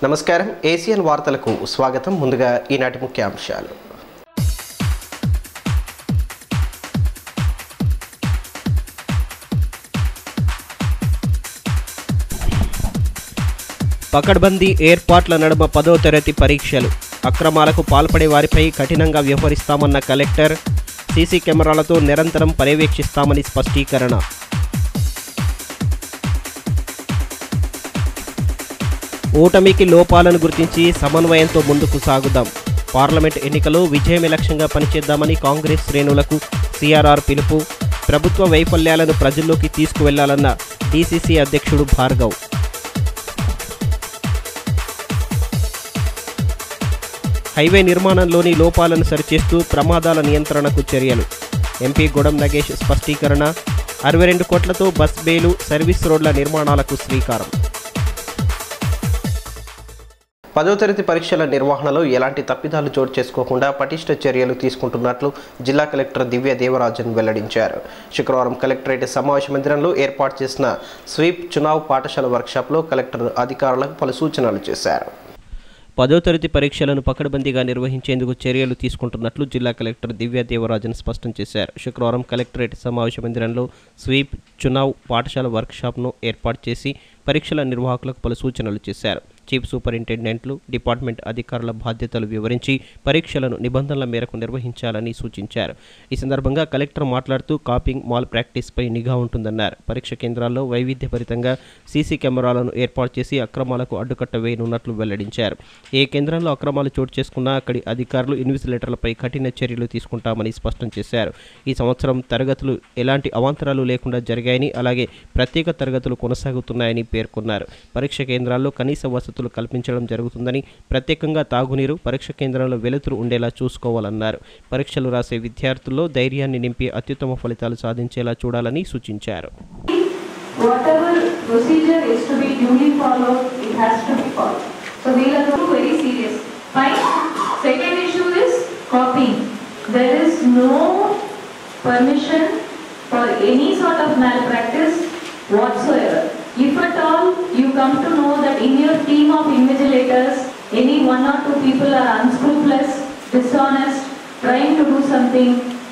నమస్కారం ఏసియన్ వార్తలకు స్వాగతం ముందుగా ఈనాటి ముఖ్యాంశాలు పకడ్బందీ ఏర్పాట్ల నడుమ పదో తరగతి పరీక్షలు అక్రమాలకు పాల్పడే వారిపై కఠినంగా వ్యవహరిస్తామన్న కలెక్టర్ సీసీ కెమెరాలతో నిరంతరం పర్యవేక్షిస్తామని స్పష్టీకరణ ఓటమికి లోపాలను గుర్తించి సమన్వయంతో ముందుకు సాగుదాం పార్లమెంట్ ఎన్నికలో విజయమే లక్ష్యంగా పనిచేద్దామని కాంగ్రెస్ శ్రేణులకు సిఆర్ఆర్ పిలుపు ప్రభుత్వ వైఫల్యాలను ప్రజల్లోకి తీసుకువెళ్లాలన్న డీసీసీ అధ్యక్షుడు భార్గవ్ హైవే నిర్మాణంలోని లోపాలను సరిచేస్తూ ప్రమాదాల నియంత్రణకు చర్యలు ఎంపీ గొడం నగేష్ స్పష్టీకరణ అరవై రెండు కోట్లతో బస్ బేలు సర్వీస్ రోడ్ల నిర్మాణాలకు శ్రీకారం పదో తరగతి పరీక్షల నిర్వహణలో ఎలాంటి తప్పిదాలు చోటు చేసుకోకుండా పటిష్ట చర్యలు తీసుకుంటున్నట్లు జిల్లా కలెక్టర్ దివ్య దేవరాజన్ వెల్లడించారు శుక్రవారం కలెక్టరేట్ సమావేశ మందిరంలో ఏర్పాటు చేసిన స్వీప్ చునావ్ పాఠశాల వర్క్షాప్లో కలెక్టర్ అధికారులకు పలు సూచనలు చేశారు పదో తరగతి పరీక్షలను పకడ్బందీగా నిర్వహించేందుకు చర్యలు తీసుకుంటున్నట్లు జిల్లా కలెక్టర్ దివ్య దేవరాజన్ స్పష్టం చేశారు శుక్రవారం కలెక్టరేట్ సమావేశ మందిరంలో స్వీప్ చునావ్ పాఠశాల వర్క్షాప్ను ఏర్పాటు చేసి పరీక్షల నిర్వాహకులకు పలు సూచనలు చేశారు చీఫ్ సూపరింటెండెంట్లు డిపార్ట్మెంట్ అధికారుల బాధ్యతలు వివరించి పరీక్షలను నిబంధనల మేరకు నిర్వహించాలని సూచించారు ఈ సందర్భంగా కలెక్టర్ మాట్లాడుతూ కాపింగ్ మాల్ ప్రాక్టీస్పై నిఘా ఉంటుందన్నారు పరీక్ష కేంద్రాల్లో వైవిధ్యభరితంగా సీసీ కెమెరాలను ఏర్పాటు చేసి అక్రమాలకు అడ్డుకట్ట వేయనున్నట్లు వెల్లడించారు ఏ కేంద్రంలో అక్రమాలు చోటు చేసుకున్నా అక్కడి అధికారులు ఇన్విజిలేటర్లపై కఠిన చర్యలు తీసుకుంటామని స్పష్టం చేశారు ఈ సంవత్సరం తరగతులు ఎలాంటి అవాంతరాలు లేకుండా జరిగాయని అలాగే ప్రత్యేక తరగతులు కొనసాగుతున్నాయని పేర్కొన్నారు పరీక్ష కేంద్రాల్లో కనీస వసతులు కల్పించడం జరుగుతుందని ప్రత్యేకంగా తాగునీరు పరీక్ష కేంద్రంలో వెలుతురు ఉండేలా చూసుకోవాలన్నారు పరీక్షలు రాసే విద్యార్థుల్లో ధైర్యాన్ని నింపి అత్యుత్తమ ఫలితాలు సాధించేలా చూడాలని సూచించారు whatever procedure is to be duly followed, it has to be followed. So these are the two very serious. Fine. Second issue is copying. There is no permission for any sort of malpractice whatsoever. If at all you come to know that in your team of invigilators, any one or two people are unscrupulous, dishonest, trying to do something,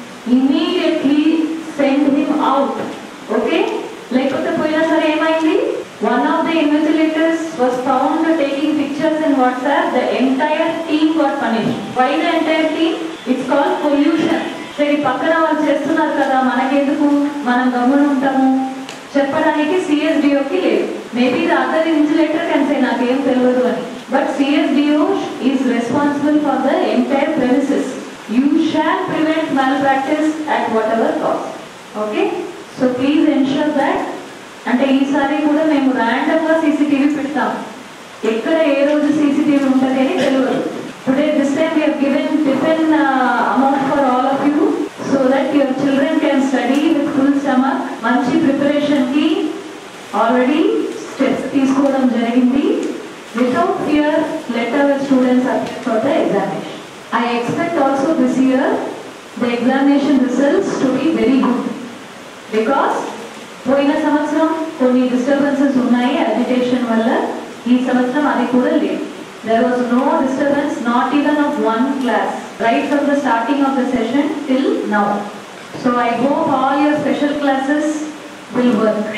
immediately send him out. Okay? లేకపోతే పోయినా సరే ఏమైంది one of the investigators was found taking pictures in WhatsApp the entire team got punish why the entire team it's called pollution సరే పక్కన వాళ్ళు చేస్తున్నారు కదా మనకెందుకు మనం గమ్మున ఉంటాము చెప్పడానికి సిఎస్డిఓకి లేదు maybe the other insulator can say నాకేం తెలియదు అని but CSDO is responsible for the entire premises you shall prevent malpractice at whatever cost okay so please ensure that అంటే ఈసారి కూడా మేము ర్యాండమ్ గా సీసీటీవీ పెడతాం ఎక్కడ ఏ రోజు సీసీటీవీ ఉంటుంది అని తెలియదు today this time we given tiffin amount for all of you so that your children can study with full stomach మంచి ప్రిపరేషన్ కి ఆల్రెడీ స్టెప్స్ తీసుకోవడం జరిగింది without fear let our students apply for the examination I expect also this year the examination results to be very good because పోయిన సంవత్సరం కొన్ని disturbances ఉన్నాయి agitation వల్ల ఈ సంవత్సరం అది కూడా లేదు there was no disturbance not even of one class right from the starting of the session till now so I hope all your special classes will work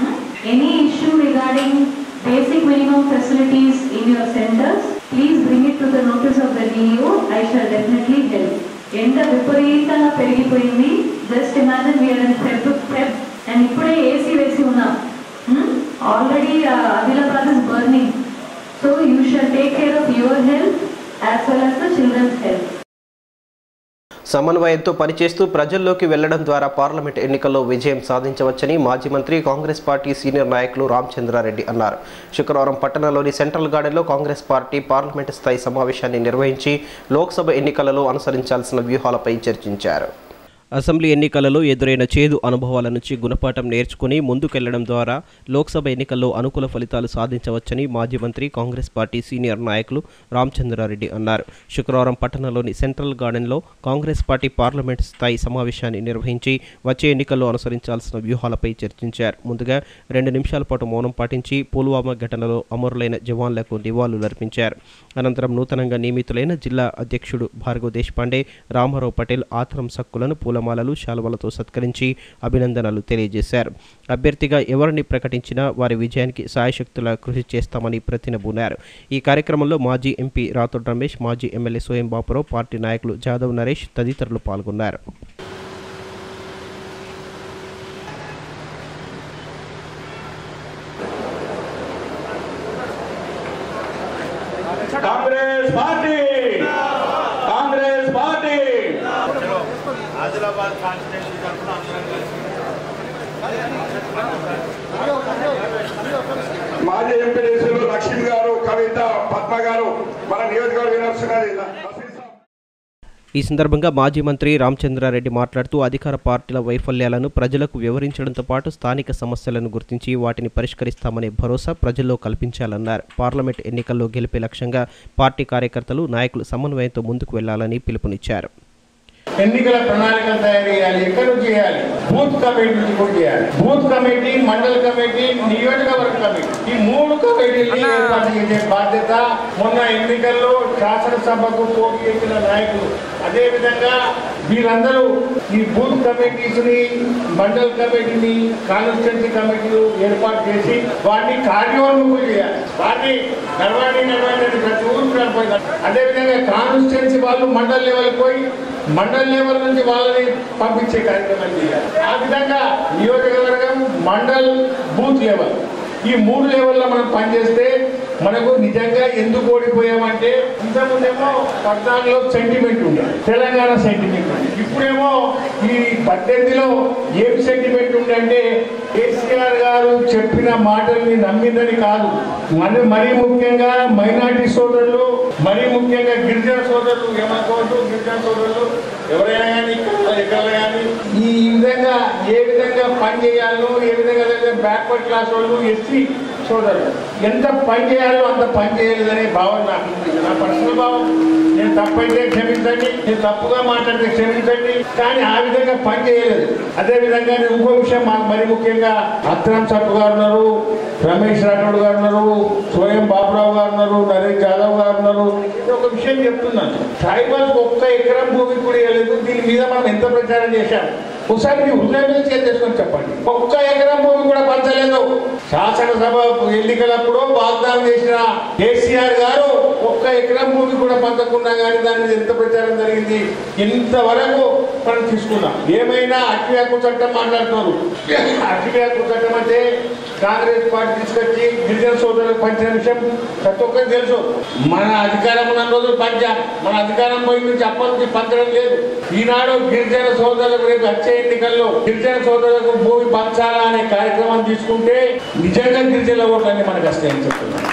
any issue regarding basic minimum facilities in your centres please bring it to the notice of the DO I shall definitely help ఎండ విపరీతంగా పెరిగిపోయింది just imagine we are in Feb Feb and ఇప్పుడే AC వేసి ఉన్నాం already Adilabad is burning so you shall take care of your health as well as the children's health సమన్వయంతో పనిచేస్తూ ప్రజల్లోకి వెళ్లడం ద్వారా పార్లమెంట్ ఎన్నికల్లో విజయం సాధించవచ్చని మాజీ మంత్రి కాంగ్రెస్ పార్టీ సీనియర్ నాయకులు రామచంద్రారెడ్డి అన్నారు శుక్రవారం పట్టణంలోని సెంట్రల్ గార్డెన్లో కాంగ్రెస్ పార్టీ పార్లమెంట్ స్థాయి సమావేశాన్ని నిర్వహించి లోక్సభ ఎన్నికలలో అనుసరించాల్సిన వ్యూహాలపై చర్చించారు అసెంబ్లీ ఎన్నికలలో ఎదురైన చేదు అనుభవాల నుంచి గుణపాఠం నేర్చుకుని ముందుకెళ్లడం ద్వారా లోక్సభ ఎన్నికల్లో అనుకూల ఫలితాలు సాధించవచ్చని మాజీ మంత్రి కాంగ్రెస్ పార్టీ సీనియర్ నాయకులు రామచంద్రారెడ్డి అన్నారు శుక్రవారం పట్టణంలోని సెంట్రల్ గార్డెన్లో కాంగ్రెస్ పార్టీ పార్లమెంట్ స్థాయి సమావేశాన్ని నిర్వహించి వచ్చే ఎన్నికల్లో అనుసరించాల్సిన వ్యూహాలపై చర్చించారు ముందుగా రెండు నిమిషాల పాటు మౌనం పాటించి పుల్వామా ఘటనలో అమరులైన జవాన్లకు నివాళులర్పించారు అనంతరం నూతనంగా నియమితులైన జిల్లా అధ్యక్షుడు భార్గవ్ దేశపాండే రామారావు పటేల్ ఆత్రం సక్కులను పూలమాలలు శాలువలతో సత్కరించి అభినందనలు తెలియజేశారు అభ్యర్థిగా ఎవరిని ప్రకటించినా వారి విజయానికి సాయశక్తుల కృషి చేస్తామని ప్రతినబూనారు ఈ కార్యక్రమంలో మాజీ ఎంపీ రాథోడ్ రమేష్ మాజీ ఎమ్మెల్యే సోయం బాపురావు పార్టీ నాయకులు జాదవ్ నరేష్ తదితరులు పాల్గొన్నారు Congress party Congress party Adilabad constituency తరఫున అందరం కలిసి మాజీ ఎంపీడీసీలు లక్ష్మి గారు కవిత పద్మ గారు మన నియోజకవర్గం వస్తున్నది ఈ సందర్భంగా మాజీ మంత్రి రామచంద్రారెడ్డి మాట్లాడుతూ అధికార పార్టీల వైఫల్యాలను ప్రజలకు వివరించడంతో పాటు స్థానిక సమస్యలను గుర్తించి వాటిని పరిష్కరిస్తామనే భరోసా ప్రజల్లో కల్పించాలన్నారు పార్లమెంట్ ఎన్నికల్లో గెలిపే లక్ష్యంగా పార్టీ కార్యకర్తలు నాయకులు సమన్వయంతో ముందుకు వెళ్లాలని పిలుపునిచ్చారు ఎన్నికల ప్రణాళికలు తయారు చేయాలి ఎక్కడి నుంచి చేయాలి బూత్ కమిటీ నుంచి కూడా చేయాలి బూత్ కమిటీ మండల కమిటీ నియోజకవర్గ కమిటీ ఈ మూడు కమిటీలు ఏర్పాటు చేసే బాధ్యత మొన్న ఎన్నికల్లో శాసనసభకు పోటీ చేసిన నాయకులు అదే విధంగా వీరందరూ ఈ బూత్ కమిటీస్ ని మండల కమిటీని కాన్స్టిట్యూన్సీ కమిటీలు ఏర్పాటు చేసి వాటిని కార్యోన్ముఖులు చేయాలి వాటిని నడవాలి నడవాలి అని ప్రతి ఊరు నడపాలి అదేవిధంగా కాన్స్టిట్యూన్సీ వాళ్ళు మండల లెవెల్ పోయి మండల లెవెల్ నుంచి వాళ్ళని పంపించే కార్యక్రమం చేయాలి ఆ విధంగా నియోజకవర్గం మండల్ బూత్ లెవెల్ ఈ మూడు లెవెల్లో మనం పనిచేస్తే మనకు నిజంగా ఎందుకు ఓడిపోయామంటే ఇంతకుముందేమో పద్నాలుగులో సెంటిమెంట్ ఉండేది తెలంగాణ సెంటిమెంట్ ఉంది ఇప్పుడేమో ఈ పద్దెనిమిదిలో ఏం సెంటిమెంట్ ఉందంటే కేసీఆర్ గారు చెప్పిన మాటల్ని నమ్మిందని కాదు మన మరీ ముఖ్యంగా మైనార్టీ సోదరులు మరీ ముఖ్యంగా గిరిజన సోదరులు ఏమనుకోవద్దు గిరిజన సోదరులు ఎవరైనా కానీ ఇక్కడ ఎక్కడ కానీ ఈ విధంగా ఏ విధంగా పని చేయాలో ఏ విధంగా బ్యాక్వర్డ్ క్లాస్ వాళ్ళు ఎస్సీ సోదరులు ఎంత పని చేయాలో అంత పని చేయలేదనే భావన నాకు ఉంది. నా పర్సనల్ భావం నేను తప్పైతే క్షమించండి నేను తప్పుగా మాట్లాడితే క్షమించండి కానీ ఆ విధంగా పని చేయలేదు అదే విధంగా నేను ఇంకో విషయం మాకు మరి ముఖ్యంగా అత్రం సప్పు గారు ఉన్నారు రమేష్ రాఠోడ్ గారు ఉన్నారు స్వయం బాబురావు గారు ఉన్నారు నరేష్ జాదవ్ గారు ఉన్నారు నేను ఒక విషయం చెప్తున్నాను ట్రైబల్ ఒక్క ఎకరం భూమి కూడా ఇవ్వలేదు దీని మీద మనం ఎంత ప్రచారం చేశాం ఒకసారి మీ హృదయం మీద చేతి చేసుకొని చెప్పండి ఒక్క ఎకరం భూమి కూడా పంచలేదు శాసనసభ ఎన్నికలప్పుడు వాగ్దానం చేసిన కేసీఆర్ గారు ఒక్క ఎకరం భూమి కూడా పంచకుండా కానీ దాని మీద ఎంత ప్రచారం జరిగింది ఇంతవరకు మనం తీసుకున్నాం ఏమైనా అటవీ హక్కు చట్టం మాట్లాడుతున్నారు అటవీ హక్కు చట్టం అంటే కాంగ్రెస్ పార్టీ తీసుకొచ్చి గిరిజన సోదరులకు పంచిన విషయం ప్రతి ఒక్కరికి తెలుసు మన అధికారం ఉన్న రోజులు పంచాం మన అధికారం పోయి నుంచి అప్పటి నుంచి పంచడం లేదు ఈనాడు గిరిజన సోదరులకు రేపు వచ్చే ఎన్నికల్లో గిరిజన సోదరులకు భూమి పంచాలా అనే కార్యక్రమం తీసుకుంటే నిజంగా గిరిజన ఓట్లన్నీ మనకు వస్తాయని చెప్తున్నాను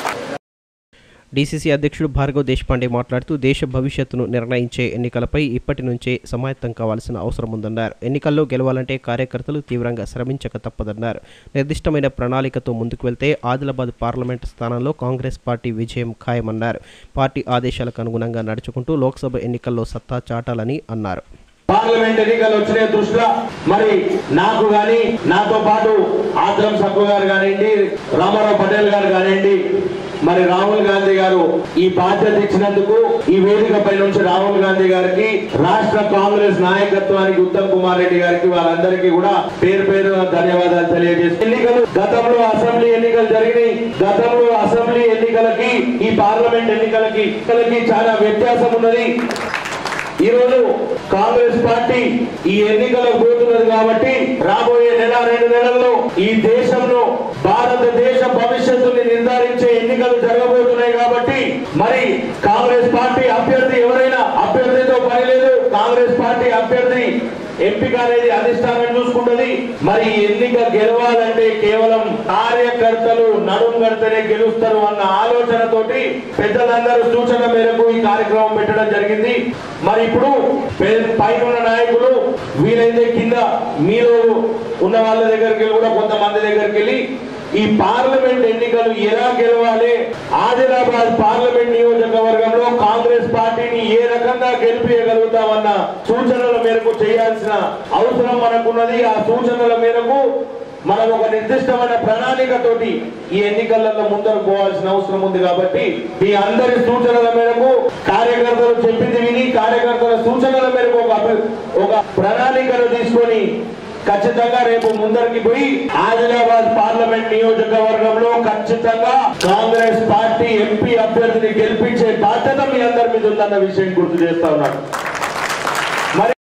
డీసీసీ అధ్యక్షుడు భార్గవ్ దేశపాండే మాట్లాడుతూ దేశ భవిష్యత్తును నిర్ణయించే ఎన్నికలపై ఇప్పటి నుంచే సమాయత్తం కావాల్సిన అవసరం ఉందన్నారు ఎన్నికల్లో గెలవాలంటే కార్యకర్తలు తీవ్రంగా శ్రమించక తప్పదన్నారు నిర్దిష్టమైన ప్రణాళికతో ముందుకు వెళ్తే ఆదిలాబాద్ పార్లమెంట్ స్థానంలో కాంగ్రెస్ పార్టీ విజయం ఖాయమన్నారు పార్టీ ఆదేశాలకు అనుగుణంగా నడుచుకుంటూ లోక్సభ ఎన్నికల్లో సత్తా చాటాలని అన్నారు పార్లమెంట్ ఎన్నికలు వచ్చిన దృష్ట్యా మరి నాకు గాని నాతో పాటు ఆత్రం సక్కు గారు కానివ్వండి రామారావు పటేల్ గారు కానివ్వండి మరి రాహుల్ గాంధీ గారు ఈ బాధ్యత ఇచ్చినందుకు ఈ వేదిక పై నుంచి రాహుల్ గాంధీ గారికి రాష్ట్ర కాంగ్రెస్ నాయకత్వానికి ఉత్తమ్ కుమార్ రెడ్డి గారికి వాళ్ళందరికీ కూడా పేరు పేరు ధన్యవాదాలు తెలియజేస్తారు ఎన్నికలు గతంలో అసెంబ్లీ ఎన్నికలు జరిగినాయి గతంలో అసెంబ్లీ ఎన్నికలకి ఈ పార్లమెంట్ ఎన్నికలకి ఎన్నికలకి చాలా వ్యత్యాసం ఉన్నది ఈ రోజు కాంగ్రెస్ పార్టీ ఈ ఎన్నికలకు పోతున్నది కాబట్టి రాబోయే నెల రెండు నెలల్లో ఈ దేశంలో భారతదేశ భవిష్యత్తుని నిర్ధారించే ఎన్నికలు జరగబోతున్నాయి కాబట్టి మరి కాంగ్రెస్ పార్టీ అభ్యర్థి ఎవరైనా అభ్యర్థితో పని లేదు కాంగ్రెస్ పార్టీ అభ్యర్థి ఎంపిక అనేది అధిష్టానం చూసుకుంటది మరి ఈ ఎన్నిక గెలవాలంటే కేవలం కార్యకర్తలు నడుం కడితేనే గెలుస్తారు అన్న ఆలోచనతోటి పెద్దలందరూ సూచన మేరకు ఈ కార్యక్రమం పెట్టడం జరిగింది మరి ఇప్పుడు పే- పైన ఉన్న నాయకులు వీలైతే కింద మీరు ఉన్న వాళ్ళ దగ్గరికి వెళ్ళి కూడా కొంతమంది దగ్గరికి వెళ్ళి ఈ పార్లమెంట్ ఎన్నికలు ఎలా గెలవాలి ఆదిలాబాద్ పార్లమెంట్ నియోజకవర్గంలో కాంగ్రెస్ పార్టీని ఏ రకంగా గెలిపించగలుగుతామన్న సూచనల మేరకు చేయాల్సిన అవసరం మనకున్నది ఆ సూచనల మేరకు మనం ఒక నిర్దిష్టమైన ప్రణాళికతోటి ఈ ఎన్నికలలో ముందరకు పోవాల్సిన అవసరం ఉంది కాబట్టి మీ అందరి సూచనల మేరకు కార్యకర్తలు చెప్పింది విని కార్యకర్తల సూచనల మేరకు ఒక అభి- ఒక ప్రణాళికను తీసుకొని ఖచ్చితంగా రేపు ముందరికి పోయి ఆదిలాబాద్ పార్లమెంట్ నియోజకవర్గంలో ఖచ్చితంగా కాంగ్రెస్ పార్టీ ఎంపీ అభ్యర్థిని గెలిపించే బాధ్యత మీ అందరి మీద ఉందన్న విషయం గుర్తు చేస్తా ఉన్నాను మరి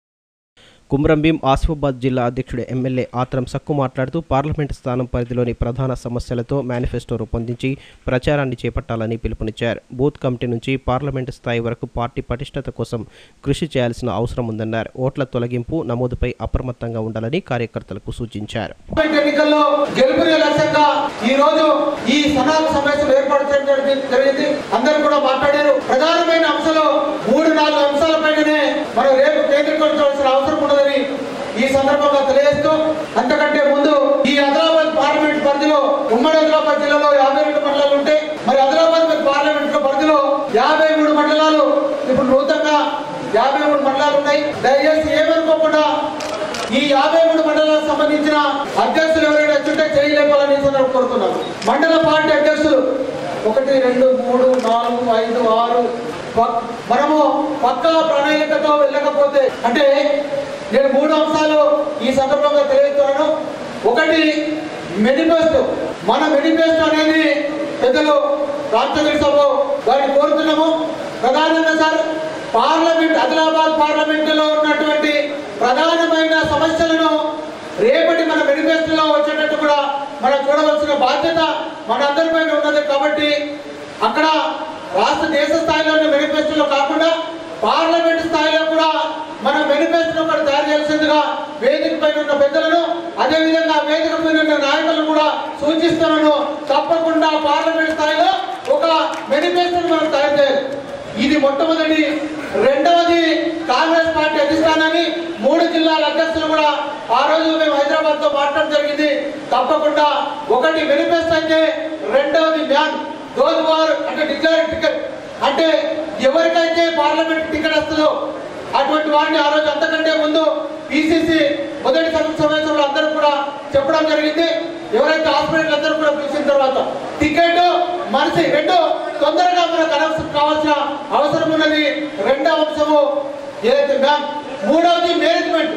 కుమ్రంభీం ఆసిఫాబాద్ జిల్లా అధ్యక్షుడు ఎమ్మెల్యే ఆత్రం సక్కు మాట్లాడుతూ పార్లమెంటు స్థానం పరిధిలోని ప్రధాన సమస్యలతో మేనిఫెస్టో రూపొందించి ప్రచారాన్ని చేపట్టాలని పిలుపునిచ్చారు బూత్ కమిటీ నుంచి పార్లమెంటు స్థాయి వరకు పార్టీ పటిష్టత కోసం కృషి చేయాల్సిన అవసరం ఉందన్నారు ఓట్ల తొలగింపు నమోదుపై అప్రమత్తంగా ఉండాలని కార్యకర్తలకు సూచించారు పార్లమెంట్ ఎన్నికల్లో గెలుపునే లక్ష్యంగా ఈ రోజు ఈ సనాతన సమావేశం ఏర్పాటు చేయడం జరిగి- జరిగింది అందరూ కూడా మాట్లాడారు ప్రధానమైన అంశాలు మూడు నాలుగు అంశాలపైననే మనం రేపు కేంద్రీకరించవలసిన అవసరం ఉన్నదని ఈ సందర్భంగా తెలియజేస్తూ అంతకంటే ముందు ఈ ఆదిలాబాద్ పార్లమెంట్ పరిధిలో ఉమ్మడి ఆదిలాబాద్ జిల్లాలో యాభై రెండు మండలాలు ఉంటే మరి ఆదిలాబాద్ పార్లమెంట్ పరిధిలో యాభై మూడు మండలాలు ఇప్పుడు నూతనంగా యాభై మూడు మండలాలు ఉన్నాయి దయచేసి ఏమనుకోకుండా ఈ యాభై మూడు మండలాలకు సంబంధించిన అధ్యక్షులు ఎవరైనా వచ్చుంటే చేయలేపాలని ఈ సందర్భంగా కోరుతున్నాను మండల పార్టీ అధ్యక్షులు ఒకటి రెండు మూడు నాలుగు ఐదు ఆరు పక్- మనము పక్కా ప్రణాళికతో వెళ్ళకపోతే అంటే నేను మూడు అంశాలు ఈ సందర్భంగా తెలియజేస్తున్నాను ఒకటి మేనిఫెస్టో మన మేనిఫెస్టో అనేది పెద్దలు రామచంద్ర సభ వారిని కోరుతున్నాము ప్రధానంగా సార్ పార్లమెంట్ ఆదిలాబాద్ పార్లమెంటులో ఉన్నటువంటి ప్రధానమైన సమస్యలను రేపటి మన మేనిఫెస్టోలో వచ్చేటట్టు కూడా మనం చూడవలసిన బాధ్యత మనందరిపైన ఉన్నది కాబట్టి అక్కడ రాష్ట్ర దేశ స్థాయిలో ఉన్న మేనిఫెస్టోలో కాకుండా పార్లమెంట్ స్థాయిలో కూడా మన మేనిఫెస్టో కూడా తయారు చేయాల్సిందిగా వేదిక పైన ఉన్న పెద్దలను అదేవిధంగా వేదిక పైన ఉన్న నాయకులను కూడా సూచిస్తున్నాను తప్పకుండా పార్లమెంట్ స్థాయిలో ఒక మేనిఫెస్టోని మనం తయారు చేయాలి ఇది మొట్టమొదటి రెండవది కాంగ్రెస్ పార్టీ అధిష్టానాన్ని మూడు జిల్లాల అధ్యక్షులు కూడా ఆ రోజు మేము హైదరాబాద్ తో మాట్లాడడం జరిగింది తప్పకుండా ఒకటి మేనిఫెస్టో అయితే రెండవది మ్యాన్ దోజ్ వార్ అంటే డిక్లేర్ టికెట్ అంటే ఎవరికైతే పార్లమెంట్ టికెట్ వస్తుందో అటువంటి వారిని ఆ రోజు అంతకంటే ముందు పిసిసి మొదటి సభ సమావేశంలో అందరూ కూడా చెప్పడం జరిగింది ఎవరైతే హాస్పిటల్ అందరూ కూడా పిలిచిన తర్వాత టికెట్ మనిషి రెండు తొందరగా మనకు అనవసరం కావాల్సిన అవసరం ఉన్నది రెండవ అంశము ఏదైతే మ్యామ్ మూడవది మేనేజ్మెంట్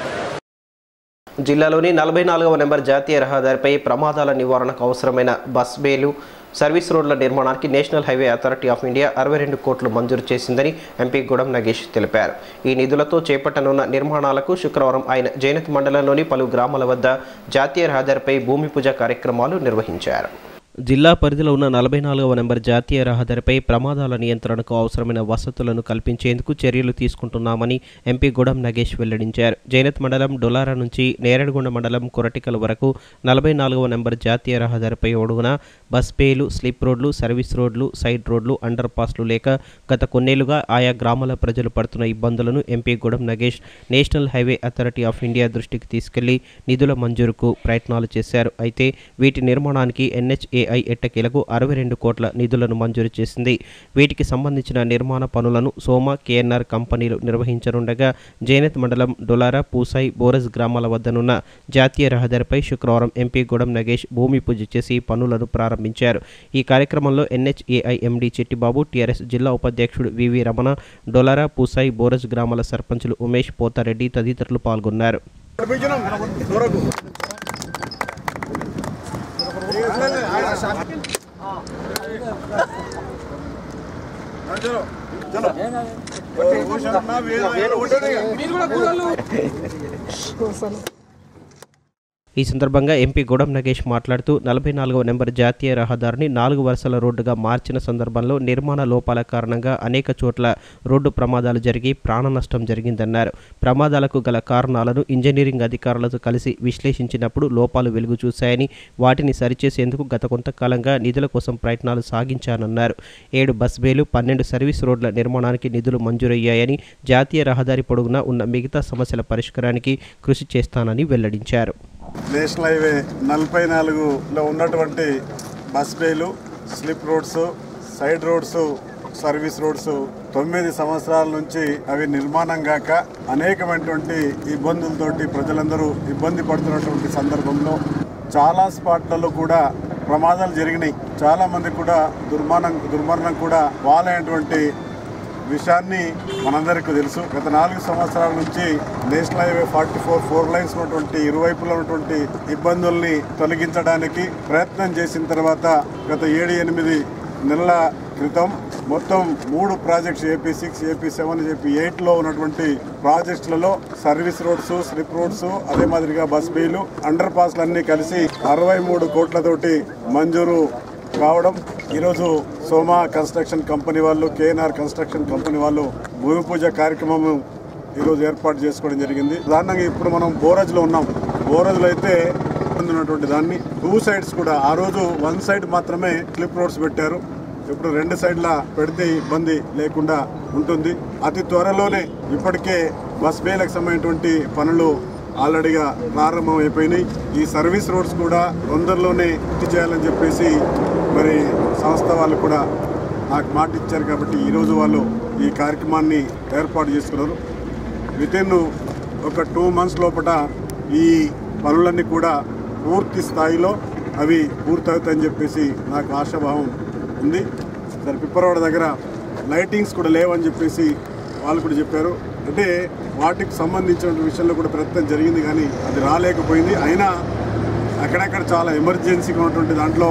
జిల్లాలోని నలభై నాలుగవ నెంబర్ జాతీయ రహదారిపై ప్రమాదాల నివారణకు అవసరమైన బస్ బేలు సర్వీస్ రోడ్ల నిర్మాణానికి National Highway Authority of India అరవై రెండు కోట్లు మంజూరు చేసిందని ఎంపీ గుడం నగేష్ తెలిపారు ఈ నిధులతో చేపట్టనున్న నిర్మాణాలకు శుక్రవారం ఆయన జైనత్ మండలంలోని పలు గ్రామాల వద్ద జాతీయ రహదారిపై భూమి పూజ కార్యక్రమాలు నిర్వహించారు జిల్లా పరిధిలో ఉన్న నలభై నాలుగవ నెంబర్ జాతీయ రహదారిపై ప్రమాదాల నియంత్రణకు అవసరమైన వసతులను కల్పించేందుకు చర్యలు తీసుకుంటున్నామని ఎంపీ గుడం నగేష్ వెల్లడించారు జైనత్ మండలం డొలారా నుంచి నేరడిగొండ మండలం కొరటికల వరకు నలభై నాలుగవ నెంబర్ జాతీయ రహదారిపై ఒడుగున బస్ పేలు స్లిప్ రోడ్లు సర్వీస్ రోడ్లు సైడ్ రోడ్లు అండర్ పాస్లు లేక గత కొన్నేళ్లుగా ఆయా గ్రామాల ప్రజలు పడుతున్న ఇబ్బందులను MP Godam Nagesh National Highway Authority of India దృష్టికి తీసుకెళ్లి నిధుల మంజూరుకు ప్రయత్నాలు చేశారు అయితే వీటి నిర్మాణానికి ఎన్హెచ్ఏఐ ఎట్టకేలకు అరవై రెండు కోట్ల నిధులను మంజూరు చేసింది వీటికి సంబంధించిన నిర్మాణ పనులను సోమ కేఎన్ఆర్ కంపెనీలు నిర్వహించనుండగా జైనత్ మండలం డొలారా పూసాయి బోరస్ గ్రామాల వద్దనున్న జాతీయ రహదారిపై శుక్రవారం ఎంపీ గుడం నగేష్ భూమి పూజ చేసి పనులను ప్రారంభించారు ఈ కార్యక్రమంలో ఎన్హెచ్ఏఐ ఎండీ చిట్టిబాబు టీఆర్ఎస్ జిల్లా ఉపాధ్యక్షుడు వివి రమణ డొలారా పూసాయి బోరస్ గ్రామాల సర్పంచులు ఉమేష్ పోతారెడ్డి తదితరులు పాల్గొన్నారు ఈ సందర్భంగా ఎంపీ గూడెం నగేష్ మాట్లాడుతూ నలభై నాలుగవ నెంబర్ జాతీయ రహదారిని నాలుగు వరుసల రోడ్డుగా మార్చిన సందర్భంలో నిర్మాణ లోపాల కారణంగా అనేక చోట్ల రోడ్డు ప్రమాదాలు జరిగి ప్రాణ నష్టం జరిగిందన్నారు ప్రమాదాలకు గల కారణాలను ఇంజనీరింగ్ అధికారులతో కలిసి విశ్లేషించినప్పుడు లోపాలు వెలుగు చూశాయని వాటిని సరిచేసేందుకు గత కొంతకాలంగా నిధుల కోసం ప్రయత్నాలు సాగించానన్నారు ఏడు బస్ బేలు పన్నెండు సర్వీస్ రోడ్ల నిర్మాణానికి నిధులు మంజూరయ్యాయని జాతీయ రహదారి పొడుగునా ఉన్న మిగతా సమస్యల పరిష్కారానికి కృషి చేస్తానని వెల్లడించారు నేషనల్ హైవే నలభై నాలుగులో ఉన్నటువంటి బస్ బేలు slip roads side roads service roads తొమ్మిది సంవత్సరాల నుంచి అవి నిర్మాణం కాక అనేకమైనటువంటి ఇబ్బందులతోటి ప్రజలందరూ ఇబ్బంది పడుతున్నటువంటి సందర్భంలో చాలా స్పాట్లలో కూడా ప్రమాదాలు జరిగినాయి చాలా మంది కూడా దుర్మరణం దుర్మరణం కూడా వాలైనటువంటి విషయాన్ని మనందరికీ తెలుసు గత నాలుగు సంవత్సరాల నుంచి national highway forty four four lines ఉన్నటువంటి ఇరువైపులా ఉన్నటువంటి ఇబ్బందుల్ని తొలగించడానికి ప్రయత్నం చేసిన తర్వాత గత ఏడు ఎనిమిది నెలల క్రితం మొత్తం మూడు projects AP six AP seven AP ఎయిట్లో ఉన్నటువంటి ప్రాజెక్టులలో సర్వీస్ రోడ్స్ స్లిప్ రోడ్స్ అదే మాదిరిగా బస్ బీలు అండర్ పాస్లన్నీ కలిసి అరవై మూడు కోట్లతోటి మంజూరు కావడం ఈరోజు సోమా కన్స్ట్రక్షన్ కంపెనీ వాళ్ళు కేఎన్ఆర్ కన్స్ట్రక్షన్ కంపెనీ వాళ్ళు భూమి పూజ కార్యక్రమం ఈరోజు ఏర్పాటు చేసుకోవడం జరిగింది ప్రధానంగా ఇప్పుడు మనం బోరజ్లో ఉన్నాం బోరజ్లో అయితే ఉన్నటువంటి దాన్ని టూ సైడ్స్ కూడా ఆ రోజు వన్ సైడ్ మాత్రమే క్లిప్ రోడ్స్ పెట్టారు ఇప్పుడు రెండు సైడ్ల పెడితే ఇబ్బంది లేకుండా ఉంటుంది అతి త్వరలోనే ఇప్పటికే బస్ బేలకు సంబంధించినటువంటి పనులు ఆల్రెడీగా ప్రారంభం అయిపోయినాయి ఈ సర్వీస్ రోడ్స్ కూడా తొందరలోనే పూర్తి చేయాలని చెప్పేసి మరి సంస్థ వాళ్ళు కూడా నాకు మాట ఇచ్చారు కాబట్టి ఈరోజు వాళ్ళు ఈ కార్యక్రమాన్ని ఏర్పాటు చేసుకున్నారు వితిన్ ఒక టూ మంత్స్ లోపల ఈ పనులన్నీ కూడా పూర్తి స్థాయిలో అవి పూర్తవుతాయని చెప్పేసి నాకు ఆశాభావం ఉంది సరే పిప్పరవాడ దగ్గర లైటింగ్స్ కూడా లేవని చెప్పేసి వాళ్ళు కూడా చెప్పారు అంటే వాటికి సంబంధించిన విషయంలో కూడా ప్రయత్నం జరిగింది కానీ అది రాలేకపోయింది అయినా అక్కడక్కడ చాలా ఎమర్జెన్సీగా ఉన్నటువంటి దాంట్లో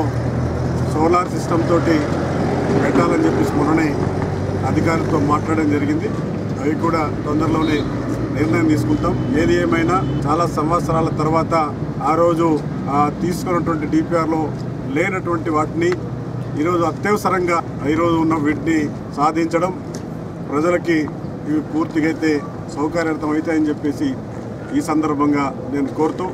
సోలార్ సిస్టమ్ తోటి పెట్టాలని చెప్పేసి మొన్ననే అధికారులతో మాట్లాడడం జరిగింది అవి కూడా తొందరలోనే నిర్ణయం తీసుకుంటాం ఏది ఏమైనా చాలా సంవత్సరాల తర్వాత ఆ రోజు ఆ, తీసుకున్నటువంటి డిపిఆర్లో లేనటువంటి వాటిని ఈరోజు అత్యవసరంగా ఈరోజు ఉన్న వీటిని సాధించడం ప్రజలకి ఇవి పూర్తిగా అయితే సౌకర్యార్థం అవుతాయని చెప్పేసి ఈ సందర్భంగా నేను కోరుతూ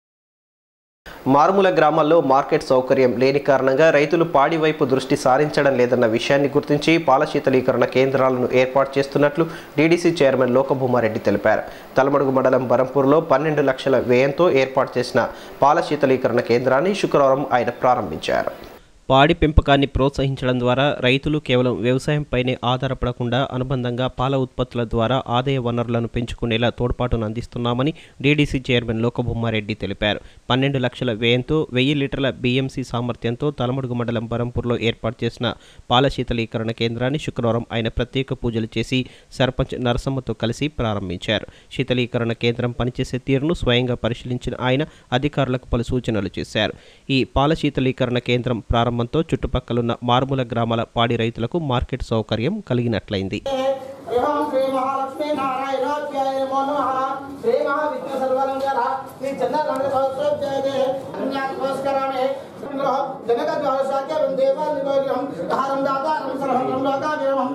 మారుమూల గ్రామాల్లో మార్కెట్ సౌకర్యం లేని కారణంగా రైతులు పాడి వైపు దృష్టి సారించడం లేదన్న విషయాన్ని గుర్తించి పాల శీతలీకరణ కేంద్రాలను ఏర్పాటు చేస్తున్నట్లు డీడీసీ చైర్మన్ లోకభూమారెడ్డి తెలిపారు తలమడుగు మండలం బరంపూర్లో పన్నెండు లక్షల వ్యయంతో ఏర్పాటు చేసిన పాల శీతలీకరణ కేంద్రాన్ని శుక్రవారం ఆయన ప్రారంభించారు పాడి పెంపకాన్ని ప్రోత్సహించడం ద్వారా రైతులు కేవలం వ్యవసాయంపైనే ఆధారపడకుండా అనుబంధంగా పాల ఉత్పత్తుల ద్వారా ఆదాయ వనరులను పెంచుకునేలా తోడ్పాటును అందిస్తున్నామని డీడీసీ చైర్మన్ లోకభూమారెడ్డి తెలిపారు పన్నెండు లక్షల వ్యయంతో వెయ్యి లీటర్ల బీఎంసీ సామర్థ్యంతో తలమడుగు మండలం బరంపూర్లో ఏర్పాటు చేసిన పాల శీతలీకరణ కేంద్రాన్ని శుక్రవారం ఆయన ప్రత్యేక పూజలు చేసి సర్పంచ్ నరసమ్మతో కలిసి ప్రారంభించారు శీతలీకరణ కేంద్రం పనిచేసే తీరును స్వయంగా పరిశీలించిన ఆయన అధికారులకు పలు సూచనలు చేశారు ఈ పాల శీతలీకరణ కేంద్రం ప్రారంభంతో చుట్టుపక్కలున్న మారుమూల గ్రామాల పాడి రైతులకు మార్కెట్ సౌకర్యం కలిగినట్లయింది एवं श्री महालक्ष्मी नारायणाख्याय नमो नमः श्री महाविष्णु सर्वलंकार श्री चंद्रकांत सहस्र जय जय नमस्कारामि जनक द्वारशाख्य देवा निगोग्रहं हारं दातारं सर्वं लोकाभिरमम्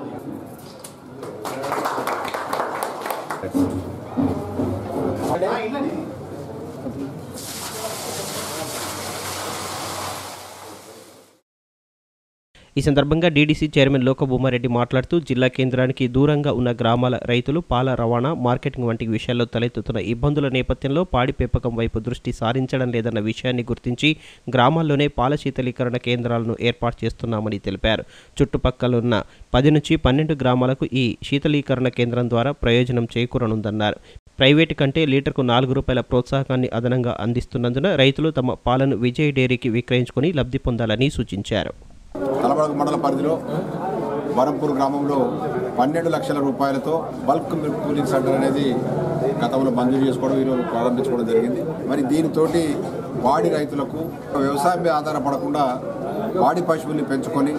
ఈ సందర్భంగా డీడీసీ చైర్మన్ లోకభూమారెడ్డి మాట్లాడుతూ జిల్లా కేంద్రానికి దూరంగా ఉన్న గ్రామాల రైతులు పాల రవాణా మార్కెటింగ్ వంటి విషయాల్లో తలెత్తుతున్న ఇబ్బందుల నేపథ్యంలో పాడి పెంపకం వైపు దృష్టి సారించడం లేదన్న విషయాన్ని గుర్తించి గ్రామాల్లోనే పాల శీతలీకరణ కేంద్రాలను ఏర్పాటు చేస్తున్నామని తెలిపారు చుట్టుపక్కలున్న పది నుంచి పన్నెండు గ్రామాలకు ఈ శీతలీకరణ కేంద్రం ద్వారా ప్రయోజనం చేకూరనుందన్నారు ప్రైవేటు కంటే లీటర్కు నాలుగు రూపాయల ప్రోత్సాహకాన్ని అదనంగా అందిస్తున్నందున రైతులు తమ పాలను విజయ్ డైరీకి విక్రయించుకొని లబ్ధి పొందాలని సూచించారు తలబడగ మండల పరిధిలో వరంపూర్ గ్రామంలో పన్నెండు లక్షల రూపాయలతో బల్క్ మిల్క్ కూలింగ్ సెంటర్ అనేది గతంలో మంజూరు చేసుకోవడం ఈరోజు ప్రారంభించుకోవడం జరిగింది మరి దీనితోటి వాడి రైతులకు వ్యవసాయం మీద ఆధారపడకుండా వాడి పశువుల్ని పెంచుకొని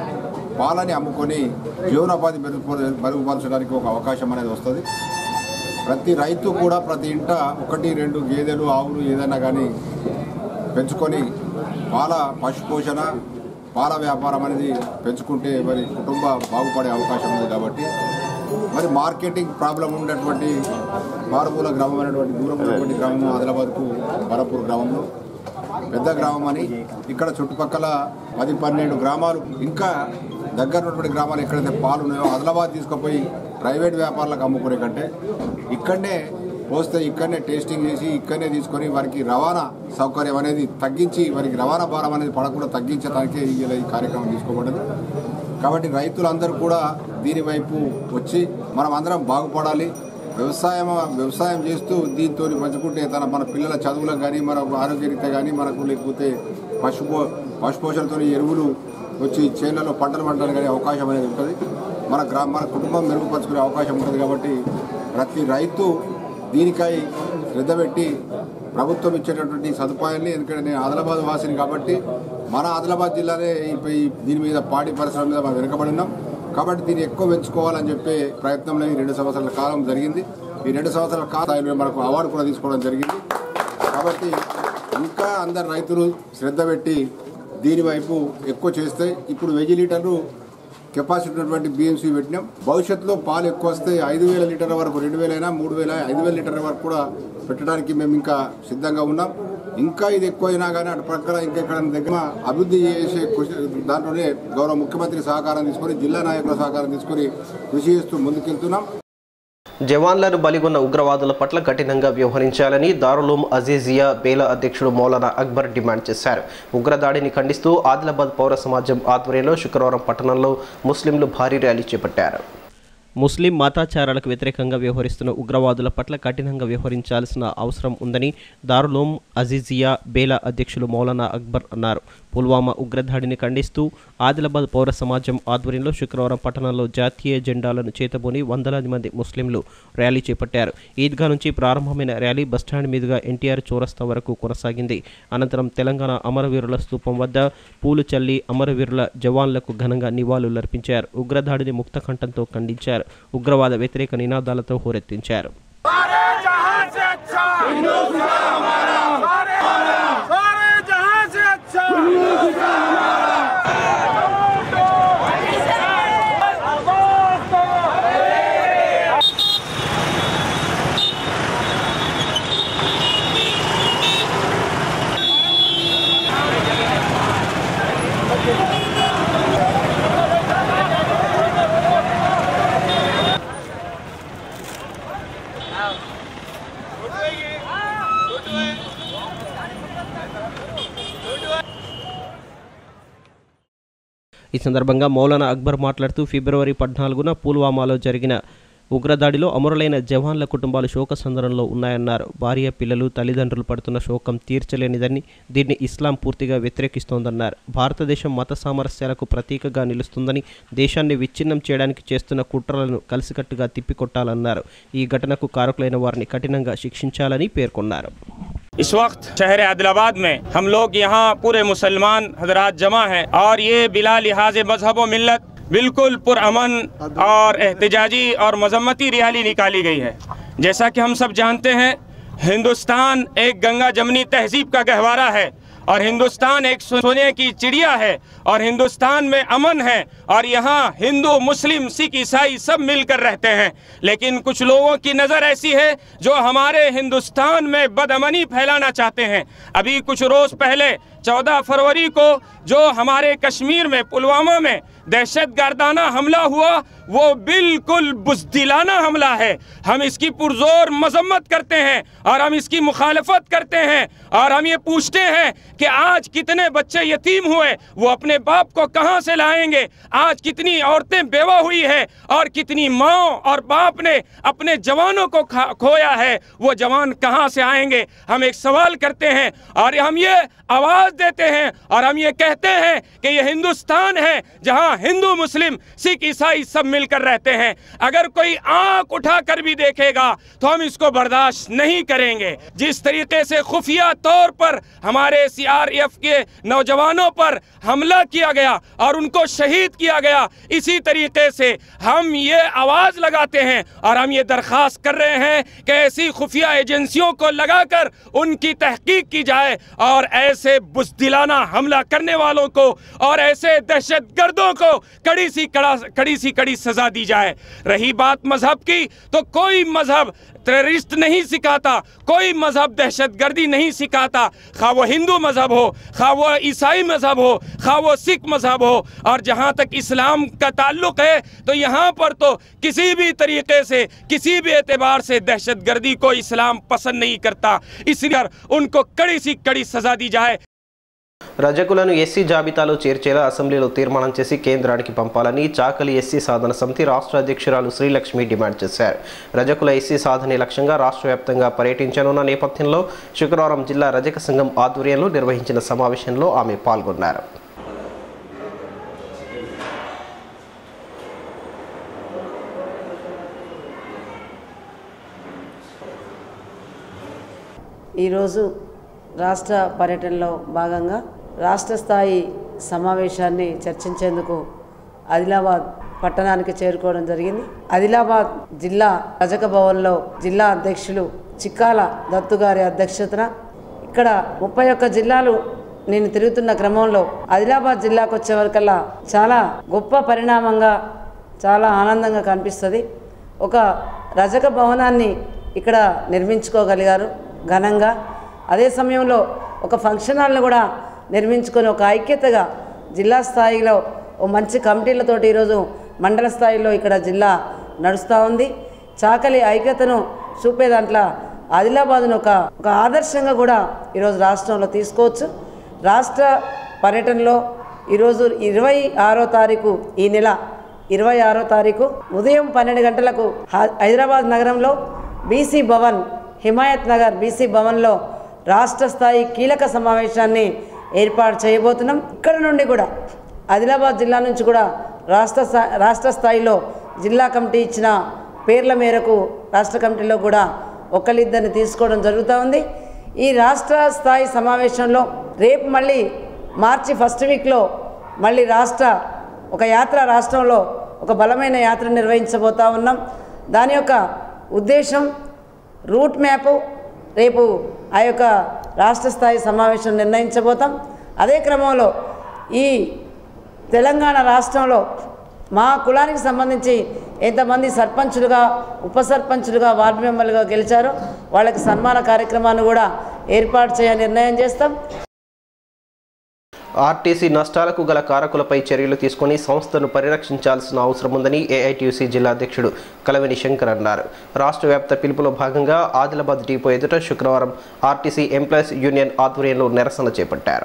పాలని అమ్ముకొని జీవనోపాధి మెరుగు మెరుగుపరచడానికి ఒక అవకాశం అనేది వస్తుంది ప్రతి రైతు కూడా ప్రతి ఇంట ఒకటి రెండు గేదెలు ఆవులు ఏదైనా కానీ పెంచుకొని పాల పశు పోషణ పాల వ్యాపారం అనేది పెంచుకుంటే మరి కుటుంబ బాగుపడే అవకాశం ఉంది కాబట్టి మరి మార్కెటింగ్ ప్రాబ్లం ఉన్నటువంటి మారుమూల గ్రామం అనేటువంటి దూరం ఉన్నటువంటి గ్రామం ఆదిలాబాద్కు బలపూర్ గ్రామంలో పెద్ద గ్రామం అని ఇక్కడ చుట్టుపక్కల పది పన్నెండు గ్రామాలు ఇంకా దగ్గర ఉన్నటువంటి గ్రామాలు ఎక్కడైతే పాలు ఉన్నాయో ఆదిలాబాద్ తీసుకుపోయి ప్రైవేట్ వ్యాపారులకు అమ్ముకునే కంటే ఇక్కడనే పోస్తే ఇక్కడనే టేస్టింగ్ చేసి ఇక్కడనే తీసుకొని వారికి రవాణా సౌకర్యం అనేది తగ్గించి వారికి రవాణా భారం అనేది పడకుండా తగ్గించడానికే ఇలా ఈ కార్యక్రమం తీసుకోబడింది కాబట్టి రైతులందరూ కూడా దీని వైపు వచ్చి మనం అందరం బాగుపడాలి వ్యవసాయం వ్యవసాయం చేస్తూ దీంతో పంచుకుంటే తన మన పిల్లల చదువులకు కానీ మన ఆరోగ్యరీత్యా కానీ మనకు లేకపోతే పశు పశుపోషణతో ఎరువులు వచ్చి చేనులలో పంటలు పంటలు కానీ అవకాశం అనేది ఉంటుంది మన గ్రా మన కుటుంబం మెరుగుపరుచుకునే అవకాశం ఉంటుంది కాబట్టి ప్రతి రైతు దీనికై శ్రద్ధ పెట్టి ప్రభుత్వం ఇచ్చేటటువంటి సదుపాయాన్ని ఎందుకంటే నేను ఆదిలాబాద్ వాసిని కాబట్టి మన ఆదిలాబాద్ జిల్లానే ఈ- ఈ దీని మీద పాడి పరిశ్రమ మీద మనం వెనుకబడి ఉన్నాం కాబట్టి దీన్ని ఎక్కువ పెంచుకోవాలని చెప్పే ప్రయత్నంలో ఈ రెండు సంవత్సరాల కాలం జరిగింది ఈ రెండు సంవత్సరాల కాలంలో మనకు అవార్డు కూడా తీసుకోవడం జరిగింది కాబట్టి ఇంకా అందరు రైతులు శ్రద్ధ పెట్టి దీని వైపు ఎక్కువ చేస్తే ఇప్పుడు వెయ్యి లీటర్లు కెపాసిటీ ఉన్నటువంటి బిఎంసీ పెట్టినాం భవిష్యత్తులో పాలు ఎక్కువ వస్తే ఐదు వేల లీటర్ల వరకు రెండు వేలైనా మూడు వేల ఐదు వేల లీటర్ల వరకు కూడా పెట్టడానికి మేము ఇంకా సిద్ధంగా ఉన్నాం ఇంకా ఇది ఎక్కువైనా కానీ అటు ప్రక్కన ఇంకా ఇక్కడ దగ్గర అభివృద్ధి చేసే కృషి దాంట్లోనే గౌరవ ముఖ్యమంత్రి సహకారం తీసుకొని జిల్లా నాయకుల సహకారం తీసుకొని కృషి చేస్తూ ముందుకెళ్తున్నాం జవాన్లను బలిగొన్న ఉగ్రవాదుల పట్ల కఠినంగా వ్యవహరించాలని దారులూమ్ అజీజియా బేలా అధ్యక్షుడు మౌలానా అక్బర్ డిమాండ్ చేశారు ఉగ్రదాడిని ఖండిస్తూ ఆదిలాబాద్ పౌర సమాజం ఆధ్వర్యంలో శుక్రవారం పట్టణంలో ముస్లింలు భారీ ర్యాలీ చేపట్టారు ముస్లిం మతాచారాలకు వ్యతిరేకంగా వ్యవహరిస్తున్న ఉగ్రవాదుల పట్ల కఠినంగా వ్యవహరించాల్సిన అవసరం ఉందని దారులోం అజీజియా బేలా అధ్యక్షులు మౌలానా అక్బర్ అన్నారు పుల్వామా ఉగ్రదాడిని ఖండిస్తూ ఆదిలాబాద్ పౌర సమాజం ఆధ్వర్యంలో శుక్రవారం పట్టణంలో జాతీయ జెండాలను చేతబూని వందలాది మంది ముస్లింలు ర్యాలీ చేపట్టారు ఈద్గా నుంచి ప్రారంభమైన ర్యాలీ బస్టాండ్ మీదుగా ఎన్టీఆర్ చౌరస్తా వరకు కొనసాగింది అనంతరం తెలంగాణ అమరవీరుల స్తూపం వద్ద పూలు చల్లి అమరవీరుల జవాన్లకు ఘనంగా నివాళులర్పించారు ఉగ్రదాడిని ముక్తకంఠంతో ఖండించారు ఉగ్రవాద వ్యతిరేక నినాదాలతో హోరెత్తించారు ఈ సందర్భంగా మౌలానా అక్బర్ మాట్లాడుతూ ఫిబ్రవరి పద్నాలుగున పుల్వామాలో జరిగిన ఉగ్రదాడిలో అమరులైన జవాన్ల కుటుంబాలు శోకసందరంలో ఉన్నాయన్నారు భార్య పిల్లలు తల్లిదండ్రులు పడుతున్న శోకం తీర్చలేనిదని దీన్ని ఇస్లాం పూర్తిగా వ్యతిరేకిస్తోందన్నారు భారతదేశం మత సామరస్యాలకు ప్రతీకగా నిలుస్తుందని దేశాన్ని విచ్ఛిన్నం చేయడానికి చేస్తున్న కుట్రలను కలిసికట్టుగా తిప్పికొట్టాలన్నారు ఈ ఘటనకు కారకులైన వారిని కఠినంగా శిక్షించాలని పేర్కొన్నారు इस वक्त शहर आदिलाबाद में हम लोग यहाँ पूरे मुसलमान हजरात जमा हैं और ये बिला लिहाज मजहब व मिल्लत बिल्कुल पुरअमन और एहतजाजी और मजम्मती रैली निकाली गई है जैसा कि हम सब जानते हैं हिंदुस्तान एक गंगा जमनी तहजीब का गहवारा है और हिंदुस्तान एक सोने की चिड़िया है और हिंदुस्तान में अमन है और यहाँ हिंदू मुस्लिम सिख ईसाई सब मिलकर रहते हैं लेकिन कुछ लोगों की नज़र ऐसी है जो हमारे हिंदुस्तान में बदअमनी फैलाना चाहते हैं अभी कुछ रोज़ पहले 14 फरवरी को जो हमारे कश्मीर में पुलवामा में दहशत गर्दाना हमला हुआ वो बिल्कुल बुजदिलाना हमला है हम इसकी पुरजोर मजम्मत करते हैं और हम इसकी मुखालफत करते हैं और हम ये पूछते हैं कि आज कितने बच्चे यतीम हुए वो अपने बाप को कहाँ से लाएंगे आज कितनी औरतें बेवा हुई है और कितनी माँ और बाप ने अपने जवानों को खा- खोया है वो जवान कहाँ से आएंगे हम एक सवाल करते हैं और हम ये आवाज़ आवाज देते हैं और हम ये कहते हैं कि ये हिंदुस्तान है जहां हिंदू मुस्लिम सिख ईसाई सब मिलकर रहते हैं अगर कोई आंख उठाकर भी देखेगा तो हम इसको बर्दाश्त नहीं करेंगे जिस तरीके से खुफिया तौर पर हमारे सीआरएफ के नौजवानों पर हमला किया गया और उनको शहीद किया गया इसी तरीके से हम ये आवाज लगाते हैं और हम ये दरखास्त कर रहे हैं कि ऐसी खुफिया एजेंसियों को लगाकर उनकी तहकीक की जाए और ऐसे बुजदिलाना हमला करने वालों को और ऐसे दहशत गर्दों को कड़ी सी कड़ा कड़ी सी कड़ी सजा दी जाए रही बात मजहब की तो कोई मजहब टेररिस्ट नहीं सिखाता कोई मजहब दहशत गर्दी नहीं सिखाता खा वो हिंदू मजहब हो खा वो ईसाई मजहब हो खा वो सिख मजहब हो और जहाँ तक इस्लाम का ताल्लुक है तो यहाँ पर तो किसी भी तरीके से किसी भी एतबार से दहशत गर्दी को इस्लाम पसंद नहीं करता इसलिए उनको कड़ी सी कड़ी सजा दी जाए రజకులను ఎస్సీ జాబితాలో చేర్చేలా అసెంబ్లీలో తీర్మానం చేసి కేంద్రానికి పంపాలని చాకలి ఎస్సీ సాధన సమితి రాష్ట్ర అధ్యక్షురాలు శ్రీలక్ష్మి డిమాండ్ చేశారు రజకుల ఎస్సీ సాధనే లక్ష్యంగా రాష్ట్ర వ్యాప్తంగా పర్యటించనున్న నేపథ్యంలో శుక్రవారం జిల్లా రజక సంఘం ఆధ్వర్యంలో నిర్వహించిన సమావేశంలో ఆమె పాల్గొన్నారు ఈరోజు రాష్ట్ర పర్యటనలో భాగంగా రాష్ట్ర స్థాయి సమావేశాన్ని చర్చించేందుకు ఆదిలాబాద్ పట్టణానికి చేరుకోవడం జరిగింది ఆదిలాబాద్ జిల్లా రజక భవన్లో జిల్లా అధ్యక్షులు చిక్కాల దత్తు గారి అధ్యక్షతన ఇక్కడ ముప్పై ఒక్క జిల్లాలు నేను తిరుగుతున్న క్రమంలో ఆదిలాబాద్ జిల్లాకు వచ్చే వరకల్లా చాలా గొప్ప పరిణామంగా చాలా ఆనందంగా కనిపిస్తుంది ఒక రజక భవనాన్ని ఇక్కడ నిర్మించుకోగలిగారు ఘనంగా అదే సమయంలో ఒక ఫంక్షన్ హాల్ని కూడా నిర్మించుకొని ఒక ఐక్యతగా జిల్లా స్థాయిలో ఓ మంచి కమిటీలతోటి ఈరోజు మండల స్థాయిలో ఇక్కడ జిల్లా నడుస్తూ ఉంది చాకలి ఐక్యతను చూపే దాంట్లో ఆదిలాబాద్ను ఒక ఒక ఆదర్శంగా కూడా ఈరోజు రాష్ట్రంలో తీసుకోవచ్చు రాష్ట్ర పర్యటనలో ఈరోజు ఇరవై ఆరో తారీఖు ఈ నెల ఇరవై ఆరో తారీఖు ఉదయం పన్నెండు గంటలకు హా- హైదరాబాద్ నగరంలో బీసీ భవన్ హిమాయత్ నగర్ బీసీ భవన్లో రాష్ట్ర స్థాయి కీలక సమావేశాన్ని ఏర్పాటు చేయబోతున్నాం ఇక్కడ నుండి కూడా ఆదిలాబాద్ జిల్లా నుంచి కూడా రాష్ట్ర స్థా- రాష్ట్ర స్థాయిలో జిల్లా కమిటీ ఇచ్చిన పేర్ల మేరకు రాష్ట్ర కమిటీలో కూడా ఒకళ్ళిద్దరిని తీసుకోవడం జరుగుతూ ఉంది ఈ రాష్ట్ర స్థాయి సమావేశంలో రేపు మళ్ళీ మార్చి ఫస్ట్ వీక్లో మళ్ళీ రాష్ట్ర ఒక యాత్ర రాష్ట్రంలో ఒక బలమైన యాత్ర నిర్వహించబోతా ఉన్నాం దాని యొక్క ఉద్దేశం రూట్ మ్యాపు రేపు ఆ యొక్క రాష్ట్ర స్థాయి సమావేశం నిర్ణయించబోతాం అదే క్రమంలో ఈ తెలంగాణ రాష్ట్రంలో మా కులానికి సంబంధించి ఎంతమంది సర్పంచులుగా ఉప సర్పంచులుగా వార్డు మెంబర్లుగా గెలిచారో వాళ్ళకి సన్మాన కార్యక్రమాన్ని కూడా ఏర్పాటు చేయ నిర్ణయం చేస్తాం ఆర్టీసీ నష్టాలకు గల కారకులపై చర్యలు తీసుకొని సంస్థను పరిరక్షించాల్సిన అవసరం ఉందని ఏఐటీయూసీ జిల్లా అధ్యక్షుడు కలవిని శంకర్ అన్నారు రాష్ట్ర వ్యాప్త పిలుపులో భాగంగా ఆదిలాబాద్ డిపో ఎదుట శుక్రవారం ఆర్టీసీ ఎంప్లాయీస్ యూనియన్ ఆధ్వర్యంలో నిరసన చేపట్టారు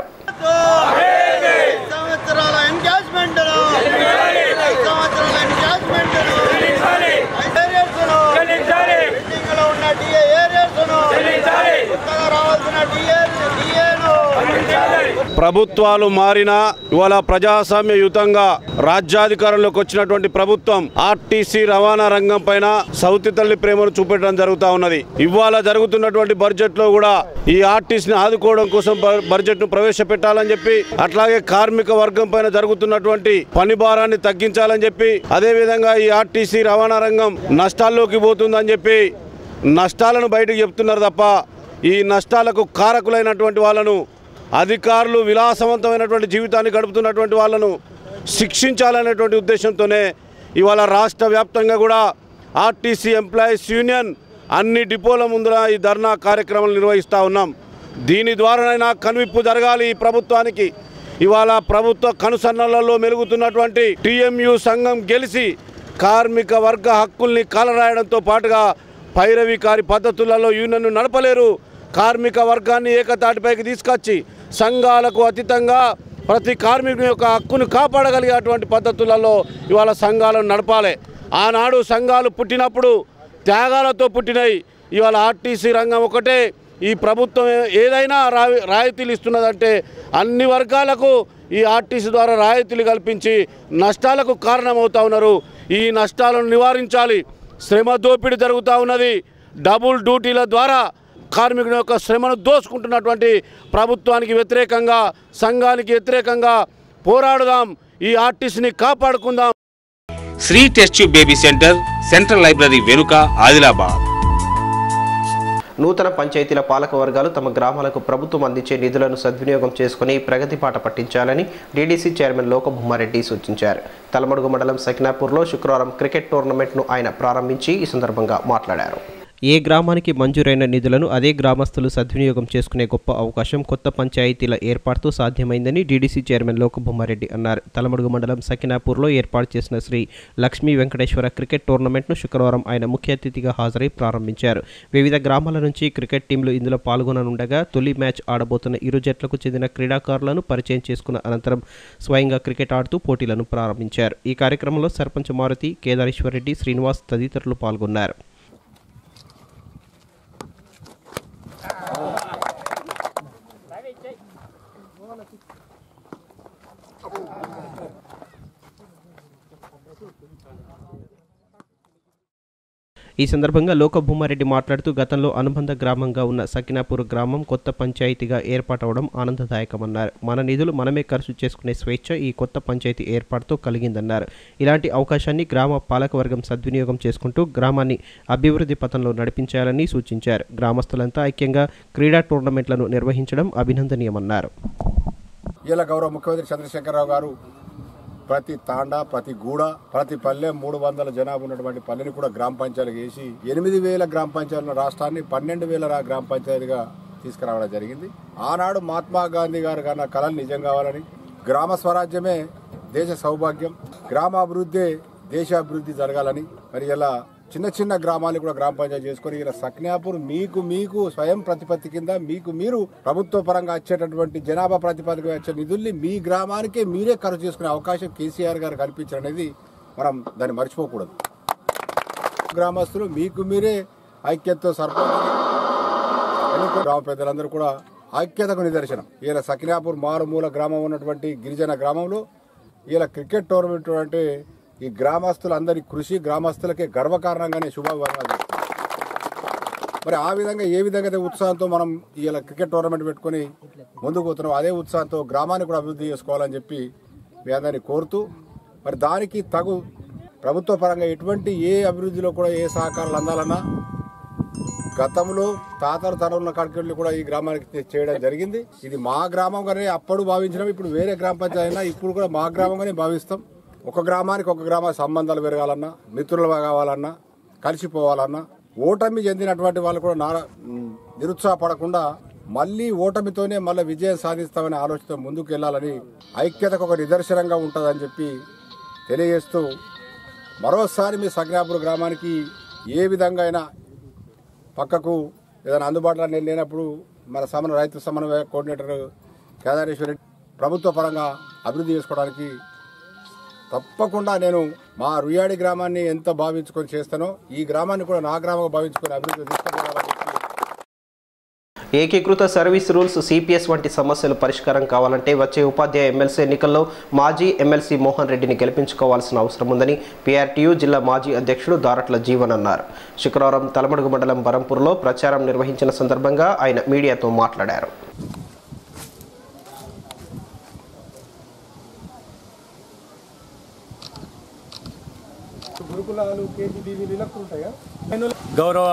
సంవత్సరాల ఎంగేజ్మెంట్ సంవత్సరాల ఎంగేజ్మెంట్ బిల్డింగ్ లో ఉన్న డిఏ ఏరియాస్ కొత్తగా రావాల్సిన డిఏ డిఏను ప్రభుత్వాలు మారినా ఇవాళ ప్రజాస్వామ్యయుతంగా రాజ్యాధికారంలోకి వచ్చినటువంటి ప్రభుత్వం ఆర్టీసీ రవాణా రంగం పైన సౌతి తల్లి ప్రేమను చూపెట్టడం జరుగుతా ఉన్నది ఇవాళ జరుగుతున్నటువంటి బడ్జెట్ లో కూడా ఈ ఆర్టీసీని ఆదుకోవడం కోసం బడ్జెట్ ను ప్రవేశపెట్టాలని చెప్పి అట్లాగే కార్మిక వర్గం పైన జరుగుతున్నటువంటి పని భారాన్ని తగ్గించాలని చెప్పి అదే విధంగా ఈ ఆర్టీసీ రవాణా రంగం నష్టాల్లోకి పోతుందని చెప్పి నష్టాలను బయటకు చెప్తున్నారు తప్ప ఈ నష్టాలకు కారకులైనటువంటి వాళ్ళను అధికారులు విలాసవంతమైనటువంటి జీవితాన్ని గడుపుతున్నటువంటి వాళ్ళను శిక్షించాలనేటువంటి ఉద్దేశంతోనే ఇవాళ రాష్ట్ర వ్యాప్తంగా కూడా ఆర్టీసీ ఎంప్లాయీస్ యూనియన్ అన్ని డిపోల ముందర ఈ ధర్నా కార్యక్రమాలు నిర్వహిస్తూ ఉన్నాం దీని ద్వారానైనా కనువిప్పు జరగాలి ఈ ప్రభుత్వానికి ఇవాళ ప్రభుత్వ కనుసన్నలలో మెలుగుతున్నటువంటి టీఎంయు సంఘం గెలిచి కార్మిక వర్గ హక్కుల్ని కాలరాయడంతో పాటుగా పైరవికారి పద్ధతులలో యూనియన్ను నడపలేరు కార్మిక వర్గాన్ని ఏకతాటిపైకి తీసుకొచ్చి సంఘాలకు అతీతంగా ప్రతి కార్మికుని యొక్క హక్కును కాపాడగలిగేటువంటి పద్ధతులలో ఇవాళ సంఘాలను నడపాలి ఆనాడు సంఘాలు పుట్టినప్పుడు త్యాగాలతో పుట్టినాయి ఇవాళ ఆర్టీసీ రంగం ఒకటే ఈ ప్రభుత్వం ఏదైనా రా- రాయితీలు ఇస్తున్నదంటే అన్ని వర్గాలకు ఈ ఆర్టీసీ ద్వారా రాయితీలు కల్పించి నష్టాలకు కారణమవుతా ఉన్నారు ఈ నష్టాలను నివారించాలి శ్రమ దోపిడీ జరుగుతూ ఉన్నది డబుల్ డ్యూటీల ద్వారా కార్మికుని యొక్క శ్రమను దోసుకుంటున్నటువంటి ప్రభుత్వానికి వ్యతిరేకంగా సంఘానికి వ్యతిరేకంగా పోరాడుదాం ఈ ఆర్టీసీని కాపాడుకుందాం Shri test tube baby centre central library వెనుక ఆదిలాబాద్ నూతన పంచాయతీల పాలక వర్గాలు తమ గ్రామాలకు ప్రభుత్వం అందించే నిధులను సద్వినియోగం చేసుకుని ప్రగతి పాట పట్టించాలని డీడీసీ చైర్మన్ లోకభూమారెడ్డి సూచించారు తలమడుగు మండలం సకినాపూర్లో శుక్రవారం క్రికెట్ టోర్నమెంట్ను ఆయన ప్రారంభించి ఈ సందర్భంగా మాట్లాడారు ఏ గ్రామానికి మంజూరైన నిధులను అదే గ్రామస్తులు సద్వినియోగం చేసుకునే గొప్ప అవకాశం కొత్త పంచాయతీల ఏర్పాటుతో సాధ్యమైందని డీడీసీ చైర్మన్ లోకభూమారెడ్డి అన్నారు తలమడుగు మండలం సకినాపూర్లో ఏర్పాటు చేసిన శ్రీ లక్ష్మీ వెంకటేశ్వర క్రికెట్ టోర్నమెంట్ను శుక్రవారం ఆయన ముఖ్య అతిథిగా హాజరై ప్రారంభించారు వివిధ గ్రామాల నుంచి క్రికెట్ టీంలు ఇందులో పాల్గొననుండగా తొలి మ్యాచ్ ఆడబోతున్న ఇరు జట్లకు చెందిన క్రీడాకారులను పరిచయం చేసుకున్న అనంతరం స్వయంగా క్రికెట్ ఆడుతూ పోటీలను ప్రారంభించారు ఈ కార్యక్రమంలో సర్పంచ్ మారుతి కేదారేశ్వరరెడ్డి శ్రీనివాస్ తదితరులు పాల్గొన్నారు ఈ సందర్భంగా లోకభూమారెడ్డి మాట్లాడుతూ గతంలో అనుబంధ గ్రామంగా ఉన్న సకినాపూర్ గ్రామం కొత్త పంచాయతీగా ఏర్పాటవడం ఆనందదాయకమన్నారు మన నిధులు మనమే ఖర్చు చేసుకునే స్వేచ్ఛ ఈ కొత్త పంచాయతీ ఏర్పాటుతో కలిగిందన్నారు ఇలాంటి అవకాశాన్ని గ్రామ పాలకవర్గం సద్వినియోగం చేసుకుంటూ గ్రామాన్ని అభివృద్ధి పథంలో నడిపించాలని సూచించారు గ్రామస్తులంతా ఐక్యంగా క్రీడా టోర్నమెంట్లను నిర్వహించడం అభినందనీయమన్నారు ఇలా గౌరవ ముఖ్యమంత్రి చంద్రశేఖరరావు గారు ప్రతి తాండా ప్రతి గూడ ప్రతి పల్లె మూడు వందల జనాభా ఉన్నటువంటి పల్లెని కూడా గ్రామ పంచాయతీ చేసి ఎనిమిది వేల గ్రామ పంచాయతీల రాష్ట్రాన్ని పన్నెండు వేల రా- గ్రామ పంచాయతీగా తీసుకురావడం జరిగింది ఆనాడు మహాత్మా గాంధీ గారు కన్నా కళలు నిజం కావాలని గ్రామ స్వరాజ్యమే దేశ సౌభాగ్యం గ్రామాభివృద్ధి దేశాభివృద్ధి జరగాలని మరి ఇలా చిన్న చిన్న గ్రామాలు కూడా గ్రామ పంచాయతీ చేసుకొని ఇలా సక్నాపూర్ మీకు మీకు స్వయం ప్రతిపత్తి కింద మీకు మీరు ప్రభుత్వ పరంగా వచ్చేటటువంటి జనాభా ప్రాతిపదిక వచ్చే నిధుల్ని మీ గ్రామానికే మీరే ఖర్చు చేసుకునే అవకాశం కేసీఆర్ గారు కల్పించడం అనేది మనం దాన్ని మర్చిపోకూడదు గ్రామస్తులు మీకు మీరే ఐక్యతతో సర్పంచ్ ఎన్నుకో గ్రామ పెద్దలందరూ కూడా ఐక్యతకు నిదర్శనం ఇలా సకినాపూర్ మారుమూల గ్రామం ఉన్నటువంటి గిరిజన గ్రామంలో ఇలా క్రికెట్ టోర్నమెంట్ అంటే ఈ గ్రామస్తులందరి కృషి గ్రామస్తులకే గర్వకారణంగానే శుభాభివందనాలు చెప్తున్నాను. మరి ఆ విధంగా ఏ విధంగా అయితే ఉత్సాహంతో మనం ఇలా క్రికెట్ టోర్నమెంట్ పెట్టుకొని ముందుకు పోతున్నాం అదే ఉత్సాహంతో గ్రామాన్ని కూడా అభివృద్ధి చేసుకోవాలని చెప్పి మీ అందరినీ కోరుతూ మరి దానికి తగు ప్రభుత్వ పరంగా ఎటువంటి ఏ అభివృద్ధిలో కూడా ఏ సహకారాలు అందాలన్నా గతంలో తాతల తరంలో కాడికెళ్ళి కూడా ఈ గ్రామానికి తె- చేయడం జరిగింది ఇది మా గ్రామంగానే అప్పుడు భావించినాం ఇప్పుడు వేరే గ్రామ పంచాయతీ అయినా ఇప్పుడు కూడా మా గ్రామంగానే భావిస్తాం ఒక గ్రామానికి ఒక గ్రామ సంబంధాలు పెరగాలన్నా మిత్రులు కావాలన్నా కలిసిపోవాలన్నా ఓటమి చెందినటువంటి వాళ్ళు కూడా నార ఉమ్, నిరుత్సాహపడకుండా మళ్ళీ ఓటమితోనే మళ్ళీ విజయం సాధిస్తామనే ఆలోచనతో ముందుకు వెళ్ళాలని ఐక్యతకు ఒక నిదర్శనంగా ఉంటుందని చెప్పి తెలియజేస్తూ మరోసారి మీ సగ్నాపురం గ్రామానికి ఏ విధంగా అయినా పక్కకు ఏదైనా అందుబాటులో నేను లేనప్పుడు మన సమన్వయ రైతు సమన్వయ కోఆర్డినేటర్ కేదారేశ్వరి ప్రభుత్వ పరంగా అభివృద్ధి చేసుకోవడానికి తప్పకుండా నేను మా రుయాడి గ్రామాన్ని ఎంత భావించుకొని చేస్తానో ఈ గ్రామాన్ని కూడా నా గ్రామంగా భావించుకొని అభివృద్ధి తీసుకెళ్ళాలని ఏకీకృత సర్వీస్ రూల్స్ సిపిఎస్ వంటి సమస్యలు పరిష్కారం కావాలంటే వచ్చే ఉపాధ్యాయ ఎమ్మెల్సీ ఎన్నికల్లో మాజీ ఎమ్మెల్సీ మోహన్ రెడ్డిని గెలిపించుకోవాల్సిన అవసరం ఉందని పీఆర్టీయూ జిల్లా మాజీ అధ్యక్షుడు దారట్ల జీవన్ అన్నారు శుక్రవారం తలమడుగు మండలం బరంపూర్లో ప్రచారం నిర్వహించిన సందర్భంగా ఆయన మీడియాతో మాట్లాడారు గురుకులాలు కేజీబీవీలు ఇలా ఉంటాయా గౌరవ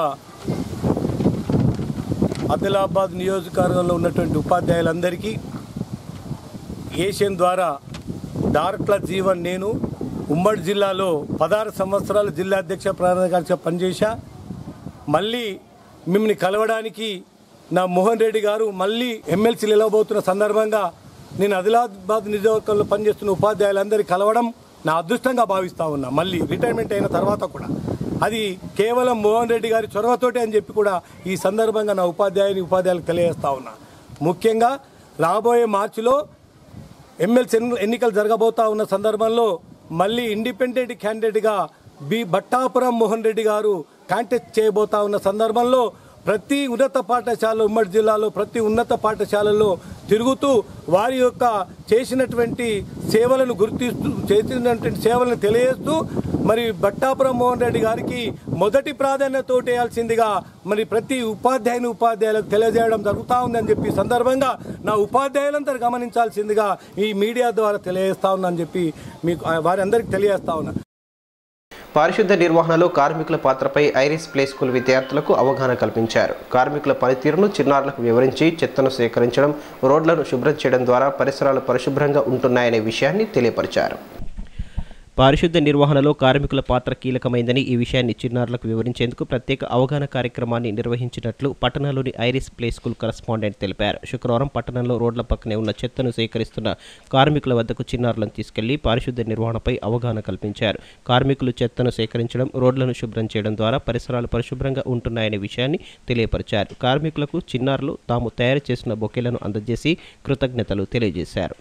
ఆదిలాబాద్ నియోజకవర్గంలో ఉన్నటువంటి ఉపాధ్యాయులందరికీ ఏషియన్ ద్వారా డార్ట్ల జీవన్ నేను ఉమ్మడి జిల్లాలో పదహారు సంవత్సరాలు జిల్లా అధ్యక్ష ప్రధానకారిగా పనిచేశా మళ్ళీ మిమ్మల్ని కలవడానికి నా మోహన్ రెడ్డి గారు మళ్ళీ ఎమ్మెల్సీ నిలవబోతున్న సందర్భంగా నేను ఆదిలాబాద్ నియోజకవర్గంలో పనిచేస్తున్న ఉపాధ్యాయులందరికీ కలవడం నా అదృష్టంగా భావిస్తా ఉన్నా మళ్ళీ రిటైర్మెంట్ అయిన తర్వాత కూడా అది కేవలం మోహన్ రెడ్డి గారి చొరవతోటి అని చెప్పి కూడా ఈ సందర్భంగా నా ఉపాధ్యాయుని ఉపాధ్యాయులకు తెలియజేస్తా ఉన్నా ముఖ్యంగా రాబోయే మార్చిలో ఎమ్మెల్సీ ఎన్ని- ఎన్నికలు జరగబోతా ఉన్న సందర్భంలో మళ్ళీ ఇండిపెండెంట్ క్యాండిడేట్గా బి భట్టాపురం మోహన్ రెడ్డి గారు కాంటెస్ట్ చేయబోతా ఉన్న సందర్భంలో ప్రతి ఉన్నత పాఠశాల ఉమ్మడి జిల్లాలో ప్రతి ఉన్నత పాఠశాలలో తిరుగుతూ వారి యొక్క చేసినటువంటి సేవలను గుర్తిస్తూ చేసినటువంటి సేవలను తెలియజేస్తూ మరి బట్టాపురం మోహన్ రెడ్డి గారికి మొదటి ప్రాధాన్యత వేయాల్సిందిగా మరి ప్రతి ఉపాధ్యాయుని ఉపాధ్యాయులకు తెలియజేయడం జరుగుతూ ఉందని చెప్పి ఈ సందర్భంగా నా ఉపాధ్యాయులంతా గమనించాల్సిందిగా ఈ మీడియా ద్వారా తెలియజేస్తా ఉన్నానని చెప్పి మీకు వారందరికీ తెలియజేస్తా ఉన్నా పారిశుద్ధ నిర్వహణలో కార్మికుల పాత్రపై ఐరిస్ ప్లే స్కూల్ విద్యార్థులకు అవగాహన కల్పించారు కార్మికుల పనితీరును చిన్నారులకు వివరించి చెత్తను సేకరించడం రోడ్లను శుభ్రం చేయడం ద్వారా పరిసరాలు పరిశుభ్రంగా ఉంటున్నాయనే విషయాన్ని తెలియపరిచారు పారిశుద్ధ నిర్వహణలో కార్మికుల పాత్ర కీలకమైందని ఈ విషయాన్ని చిన్నారులకు వివరించేందుకు ప్రత్యేక అవగాహన కార్యక్రమాన్ని నిర్వహించినట్లు పట్టణంలోని ఐరిస్ ప్లే స్కూల్ కరస్పాండెంట్ తెలిపారు శుక్రవారం పట్టణంలో రోడ్ల పక్కనే ఉన్న చెత్తను సేకరిస్తున్న కార్మికుల వద్దకు చిన్నారులను తీసుకెళ్లి పారిశుద్ధ నిర్వహణపై అవగాహన కల్పించారు కార్మికులు చెత్తను సేకరించడం రోడ్లను శుభ్రం చేయడం ద్వారా పరిసరాలు పరిశుభ్రంగా ఉంటున్నాయనే విషయాన్ని తెలియపరిచారు కార్మికులకు చిన్నారులు తాము తయారు చేసిన బొకేలను అందజేసి కృతజ్ఞతలు తెలియజేశారు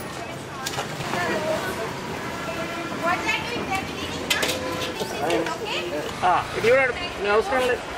అవసరం లేదు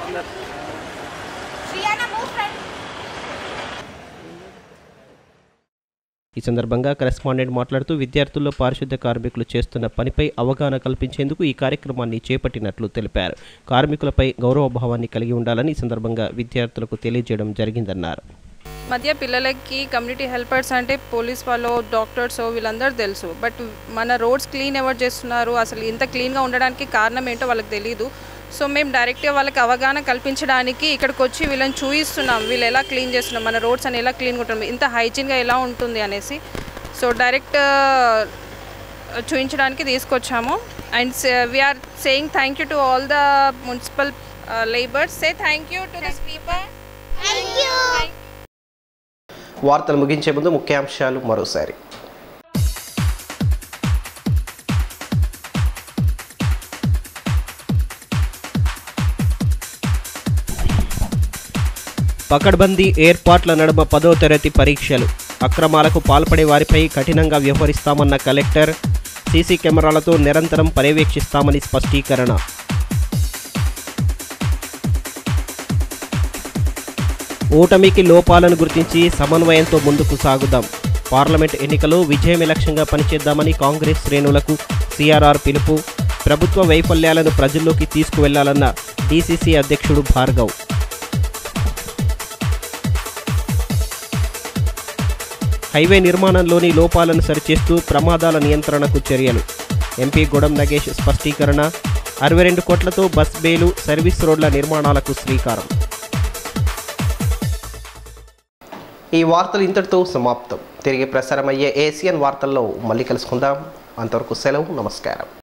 ఈ సందర్భంగా కరెస్పాండెంట్ మాట్లాడుతూ విద్యార్థుల్లో పారిశుద్ధ కార్మికులు చేస్తున్న పనిపై అవగాహన కల్పించేందుకు ఈ కార్యక్రమాన్ని చేపట్టినట్లు తెలిపారు కార్మికులపై గౌరవభావాన్ని కలిగి ఉండాలని ఈ సందర్భంగా విద్యార్థులకు తెలియజేయడం జరిగిందన్నారు మధ్య పిల్లలకి కమ్యూనిటీ హెల్పర్స్ అంటే పోలీస్ వాళ్ళు డాక్టర్స్ వీళ్ళందరూ తెలుసు బట్ మన రోడ్స్ క్లీన్ ఎవరు చేస్తున్నారు అసలు ఇంత క్లీన్గా ఉండడానికి కారణం ఏంటో వాళ్ళకి తెలియదు సో మేము డైరెక్ట్గా వాళ్ళకి అవగాహన కల్పించడానికి ఇక్కడికి వచ్చి వీళ్ళని చూపిస్తున్నాం వీళ్ళు ఎలా క్లీన్ చేస్తున్నాం మన రోడ్స్ అని ఎలా క్లీన్గా ఉంటుంది ఇంత హైజీన్గా ఎలా ఉంటుంది అనేసి సో డైరెక్ట్ చూపించడానికి తీసుకొచ్చాము and we are saying thank you to all the municipal labours say thank you to this people thank you వార్తలు ముగించే ముందు ముఖ్యాంశాలు మరోసారి పకడ్బందీ ఏర్పాట్ల నడుమ పదో తరగతి పరీక్షలు అక్రమాలకు పాల్పడే వారిపై కఠినంగా వ్యవహరిస్తామన్న కలెక్టర్ సీసీ కెమెరాలతో నిరంతరం పర్యవేక్షిస్తామని స్పష్టీకరణ ఓటమికి లోపాలను గుర్తించి సమన్వయంతో ముందుకు సాగుదాం పార్లమెంట్ ఎన్నికలో విజయమే లక్ష్యంగా పనిచేద్దామని కాంగ్రెస్ శ్రేణులకు సిఆర్ఆర్ పిలుపు ప్రభుత్వ వైఫల్యాలను ప్రజల్లోకి తీసుకువెళ్లాలన్న డీసీసీ అధ్యక్షుడు భార్గవ్ హైవే నిర్మాణంలోని లోపాలను సరిచేస్తూ ప్రమాదాల నియంత్రణకు చర్యలు ఎంపీ గొడం నగేష్ స్పష్టీకరణ అరవై రెండు కోట్లతో బస్ బేలు సర్వీస్ రోడ్ల నిర్మాణాలకు శ్రీకారం ఈ వార్తలు ఇంతటితో సమాప్తం తిరిగి ప్రసారమయ్యే ఏసియన్ వార్తల్లో మళ్ళీ కలుసుకుందాం అంతవరకు సెలవు నమస్కారం